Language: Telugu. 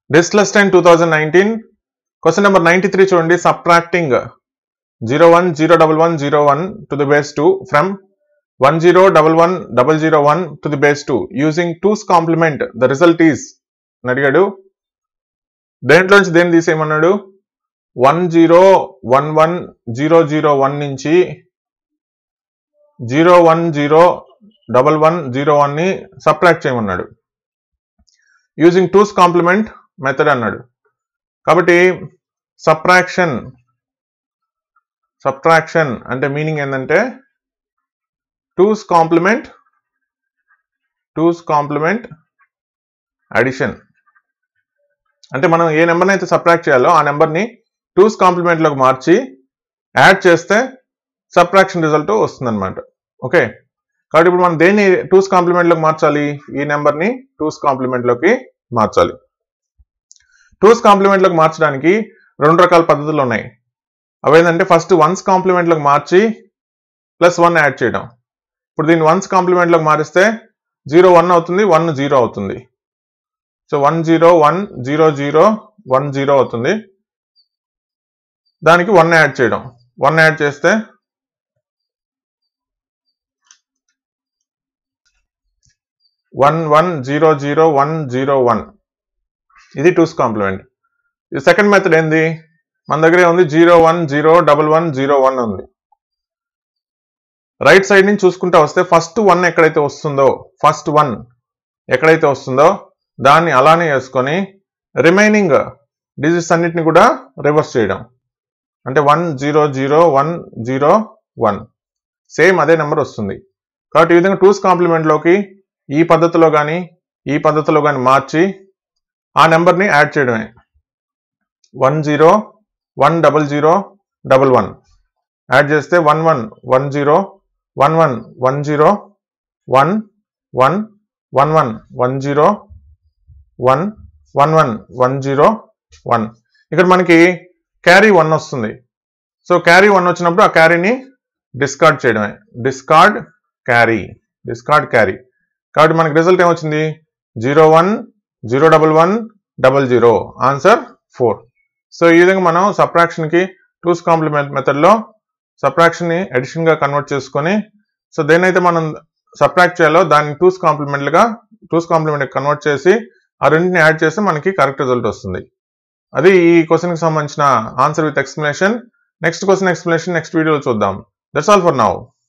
డిస్లెస్ ten two thousand nineteen question number ninety three చూడండి subtracting zero one zero double one zero one to the base two from one zero double one double zero one to the base two using two's complement the result is అని అడిగాడు దేంట్లోంచి దేన్ని తీసేయమన్నాడు one zero one one zero zero one నుంచి zero one zero double one zero one ని సబ్ట్రాక్ట్ చేయమన్నాడు యూజింగ్ టూస్ కాంప్లిమెంట్ మెథడ్ అన్నాడు కాబట్టి సబ్ట్రాక్షన్ సబ్ట్రాక్షన్ అంటే మీనింగ్ ఏంటంటే two's complement two's complement addition అంటే మనం ఏ నెంబర్ని అయితే సబ్ట్రాక్ట్ చేయాలో ఆ నెంబర్ని టూస్ కాంప్లిమెంట్లోకి మార్చి యాడ్ చేస్తే సబ్ట్రాక్షన్ రిజల్ట్ వస్తుందన్నమాట ఓకే కాబట్టి ఇప్పుడు మనం దేన్ని టూస్ కాంప్లిమెంట్లోకి మార్చాలి ఈ నెంబర్ని టూస్ కాంప్లిమెంట్లోకి మార్చాలి టూస్ కాంప్లిమెంట్లోకి మార్చడానికి రెండు రకాల పద్ధతులు ఉన్నాయి అవేంటంటే ఫస్ట్ వన్స్ కాంప్లిమెంట్లోకి మార్చి ప్లస్ వన్ యాడ్ చేయడం ఇప్పుడు దీన్ని వన్స్ కాంప్లిమెంట్లోకి మారిస్తే జీరో వన్ అవుతుంది వన్ జీరో అవుతుంది so one zero one zero zero one zero అవుతుంది దానికి వన్ యాడ్ చేయడం వన్ యాడ్ చేస్తే one one zero zero one zero one ఇది టూస్ కాంప్లిమెంట్ ఇది సెకండ్ మెథడ్ ఏంది మన దగ్గరే ఉంది zero one zero double one zero one ఉంది రైట్ సైడ్ నుంచి చూసుకుంటా వస్తే ఫస్ట్ వన్ ఎక్కడైతే వస్తుందో ఫస్ట్ వన్ ఎక్కడైతే వస్తుందో దాన్ని అలానే వేసుకొని రిమైనింగ్ డిజిట్స్ అన్నిటిని కూడా రివర్స్ చేయడం అంటే one zero zero one zero one same అదే నెంబర్ వస్తుంది కాబట్టి ఈ విధంగా టూస్ కాంప్లిమెంట్లోకి ఈ పద్ధతిలో కానీ ఈ పద్ధతిలో కానీ మార్చి ఆ నెంబర్ని యాడ్ చేయడమే one zero one double zero double one add చేస్తే one one one zero one one one zero one one one one one zero one one one one zero one ఇక్కడ మనకి క్యారీ వన్ వస్తుంది సో క్యారీ వన్ వచ్చినప్పుడు ఆ క్యారీని డిస్కార్డ్ చేయడమే డిస్కార్డ్ క్యారీ డిస్కార్డ్ క్యారీ కాబట్టి మనకి రిజల్ట్ ఏమొచ్చింది zero one zero double one double zero answer four so ఈ విధంగా మనం సబ్ట్రాక్షన్కి టూస్ కాంప్లిమెంట్ మెథడ్లో సబ్ట్రాక్షన్ని అడిషన్గా కన్వర్ట్ చేసుకొని సో దేనైతే మనం సబ్ట్రాక్ట్ చేయాలో దాన్ని టూస్ కాంప్లిమెంట్లుగా టూస్ కాంప్లిమెంట్ కన్వర్ట్ చేసి ఆ రెండింటిని యాడ్ చేస్తే మనకి కరెక్ట్ రిజల్ట్ వస్తుంది అది ఈ క్వశ్చన్కి సంబంధించిన answer with explanation next question explanation next వీడియోలో చూద్దాం దట్స్ ఆల్ ఫర్ నౌ